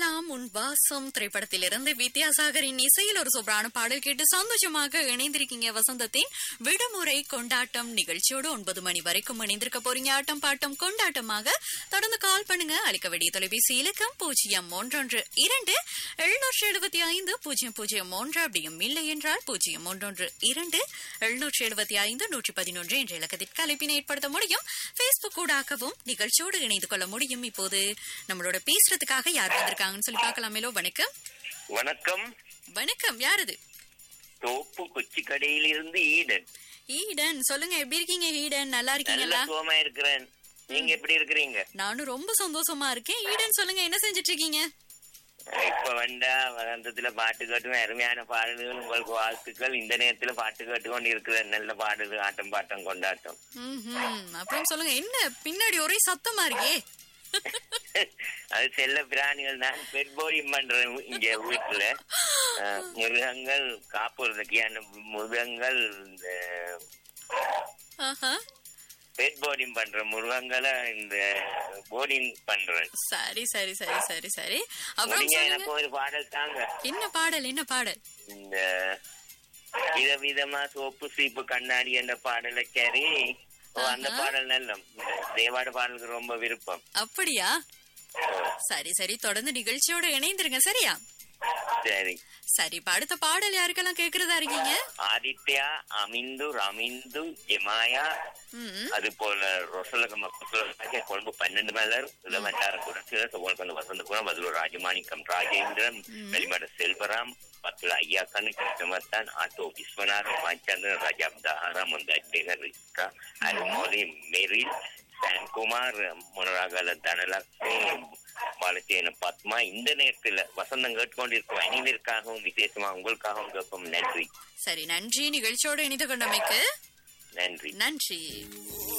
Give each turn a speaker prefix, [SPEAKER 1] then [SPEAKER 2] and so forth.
[SPEAKER 1] எல்லாம் உன் வாசம் திரைப்படத்திலிருந்து வித்யாசாகரின் இசையில் ஒரு சூப்பரான பாடல் கேட்டு சந்தோஷமாக இணைந்திருக்கீங்க வசந்தத்தின் விடுமுறை கொண்டாட்டம் நிகழ்ச்சியோடு ஒன்பது மணி வரைக்கும் இணைந்திருக்க போறீங்க ஆட்டம் பாட்டம் கொண்டாட்டமாக தொடர்ந்து கால் பண்ணுங்க அளிக்க வேண்டிய தொலைபேசி இலக்கம் பூஜ்ஜியம் ஒன்றொன்று இரண்டு எழுநூற்று எழுபத்தி ஐந்து பூஜ்ஜியம் பூஜ்ஜியம் ஒன்று அப்படியும் இல்லை என்றால் பூஜ்ஜியம் ஒன்றொன்று இரண்டு எழுநூற்று எழுபத்தி ஐந்து நூற்றி பதினொன்று என்ற இலக்கத்திற்கு அழைப்பினை ஏற்படுத்த முடியும் பேஸ்புக் ஊடாகவும் நிகழ்ச்சியோடு இணைந்து கொள்ள முடியும் இப்போது நம்மளோட பேசுறதுக்காக யார் வந்திருக்காங்கன்னு சொல்லி பார்க்கலாமேலோ வணக்கம்
[SPEAKER 2] வணக்கம்
[SPEAKER 1] வணக்கம் யார் இது
[SPEAKER 2] தோப்பு கொச்சி கடையிலிருந்து ஈடன்
[SPEAKER 1] ஈடன் சொல்லுங்க எப்படி இருக்கீங்க ஈடன் நல்லா
[SPEAKER 2] நல்ல
[SPEAKER 1] இருக்கீங்களா
[SPEAKER 2] சுகமா இருக்கிறேன் நீங்க எப்படி இருக்கிறீங்க
[SPEAKER 1] நானும் ரொம்ப சந்தோஷமா இருக்கேன் ஈடன் சொல்லுங்க என்ன செஞ்சுட்டு இருக்கீங்க
[SPEAKER 2] இப்ப வந்தா வசந்தத்துல பாட்டு கேட்டும் அருமையான பாடல்கள் உங்களுக்கு வாழ்த்துக்கள் இந்த நேரத்துல பாட்டு கேட்டுக்கொண்டு இருக்கிற நல்ல பாடல்கள் ஆட்டம் பாட்டம் கொண்டாட்டம்
[SPEAKER 1] ம்ஹும். அப்புறம் சொல்லுங்க என்ன பின்னாடி ஒரே சத்தமா இருக்கே
[SPEAKER 2] அது செல்ல பிராணிகள் தான் பெட்போரியம் பண்றேன் இங்க வீட்டுல அஹ், மிருகங்கள் காப்புறதுக்கான மிருகங்கள் இந்த
[SPEAKER 1] ஆஹா.
[SPEAKER 2] பெட் போர்டிங் பண்ற மிருகங்களை இந்த போர்டிங் பண்றேன்
[SPEAKER 1] சரி சரி சரி சரி சரி அப்புறம்
[SPEAKER 2] முடிஞ்ச
[SPEAKER 1] சொல்லுங்க
[SPEAKER 2] எனக்கு ஒரு பாடல் தாங்க
[SPEAKER 1] என்ன பாடல் என்ன பாடல்
[SPEAKER 2] இந்த விதவிதமா சோப்பு சீப்பு கண்ணாடி என்ற பாடலை சரி ஓ, அந்த
[SPEAKER 1] ஆஹா.
[SPEAKER 2] பாடல் நல்ல இந்த தேவாட பாடலுக்கு ரொம்ப விருப்பம்
[SPEAKER 1] அப்படியா சரி சரி தொடர்ந்து நிகழ்ச்சியோட இணைந்திருங்க சரியா
[SPEAKER 2] சரி
[SPEAKER 1] சரி இப்ப அடுத்த பாடல் யாருக்கெல்லாம் கேக்குறதா இருக்கீங்க
[SPEAKER 2] ஆதித்யா அமிந்து ரமிந்து ஜெமாயா
[SPEAKER 1] ம்
[SPEAKER 2] அது போல ரொசலகம குசலக கொழும்பு பன்னெண்டு மலர் இளவட்டார குடச்சில சுகல்கந்த வசந்த குணம் அதுல ராஜமாணிக்கம் ராஜேந்திரன் வெளிமட செல்வராம் பத்துல ஐயாக்கன்னு கிருஷ்ணமர்த்தான் ஆட்டோ விஸ்வநாதன் மாச்சந்திரன் ரஜாப் தஹாரா முந்தாஜேகர் ரிஸ்கா அருமோலி மெரில் சாம்குமார் முனராகல தனலட்சுமி பாலச்சேன பத்மா இந்த நேரத்துல வசந்தம் கேட்டுக்கொண்டிருக்கும் அனைவருக்காகவும் விசேஷமா உங்களுக்காகவும் கேட்போம் நன்றி
[SPEAKER 1] சரி நன்றி நிகழ்ச்சியோட இணைந்து கொண்டமைக்கு
[SPEAKER 2] நன்றி
[SPEAKER 1] நன்றி